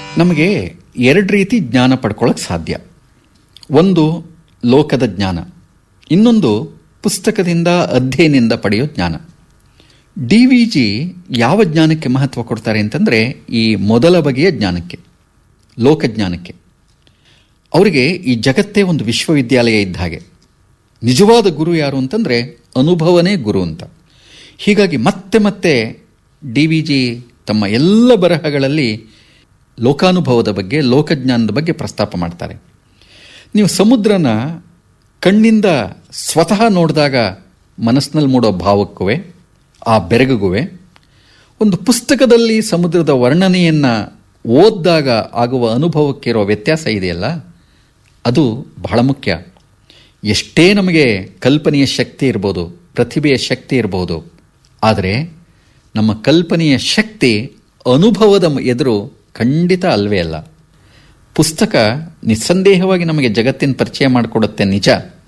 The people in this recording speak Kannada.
ನಮಗೆ ಎರಡು ರೀತಿ ಜ್ಞಾನ ಪಡ್ಕೊಳ್ಳೋಕೆ ಸಾಧ್ಯ ಒಂದು ಲೋಕದ ಜ್ಞಾನ ಇನ್ನೊಂದು ಪುಸ್ತಕದಿಂದ ಅಧ್ಯಯನದಿಂದ ಪಡೆಯೋ ಜ್ಞಾನ ಡಿ ವಿ ಜಿ ಯಾವ ಜ್ಞಾನಕ್ಕೆ ಮಹತ್ವ ಕೊಡ್ತಾರೆ ಅಂತಂದರೆ ಈ ಮೊದಲ ಬಗೆಯ ಜ್ಞಾನಕ್ಕೆ ಲೋಕಜ್ಞಾನಕ್ಕೆ ಅವರಿಗೆ ಈ ಜಗತ್ತೇ ಒಂದು ವಿಶ್ವವಿದ್ಯಾಲಯ ಇದ್ದ ಹಾಗೆ ನಿಜವಾದ ಗುರು ಯಾರು ಅಂತಂದರೆ ಅನುಭವನೇ ಗುರು ಅಂತ ಹೀಗಾಗಿ ಮತ್ತೆ ಮತ್ತೆ ಡಿ ವಿ ಜಿ ತಮ್ಮ ಎಲ್ಲ ಬರಹಗಳಲ್ಲಿ ಲೋಕಾನುಭವದ ಬಗ್ಗೆ ಲೋಕಜ್ಞಾನದ ಬಗ್ಗೆ ಪ್ರಸ್ತಾಪ ಮಾಡ್ತಾರೆ ನೀವು ಸಮುದ್ರನ ಕಣ್ಣಿಂದ ಸ್ವತಃ ನೋಡಿದಾಗ ಮನಸ್ಸಿನಲ್ಲಿ ಮೂಡೋ ಭಾವಕ್ಕೂ ಆ ಬೆರಗುಗುವೆ ಒಂದು ಪುಸ್ತಕದಲ್ಲಿ ಸಮುದ್ರದ ವರ್ಣನೆಯನ್ನು ಓದಿದಾಗ ಆಗುವ ಅನುಭವಕ್ಕಿರೋ ವ್ಯತ್ಯಾಸ ಇದೆಯಲ್ಲ ಅದು ಬಹಳ ಮುಖ್ಯ ಎಷ್ಟೇ ನಮಗೆ ಕಲ್ಪನೆಯ ಶಕ್ತಿ ಇರ್ಬೋದು ಪ್ರತಿಭೆಯ ಶಕ್ತಿ ಇರ್ಬೋದು ಆದರೆ ನಮ್ಮ ಕಲ್ಪನೆಯ ಶಕ್ತಿ ಅನುಭವದ ಎದುರು ಖಂಡಿತ ಅಲ್ವೇ ಅಲ್ಲ ಪುಸ್ತಕ ನಿಸ್ಸಂದೇಹವಾಗಿ ನಮಗೆ ಜಗತ್ತಿನ ಪರಿಚಯ ಮಾಡಿಕೊಡುತ್ತೆ ನಿಜ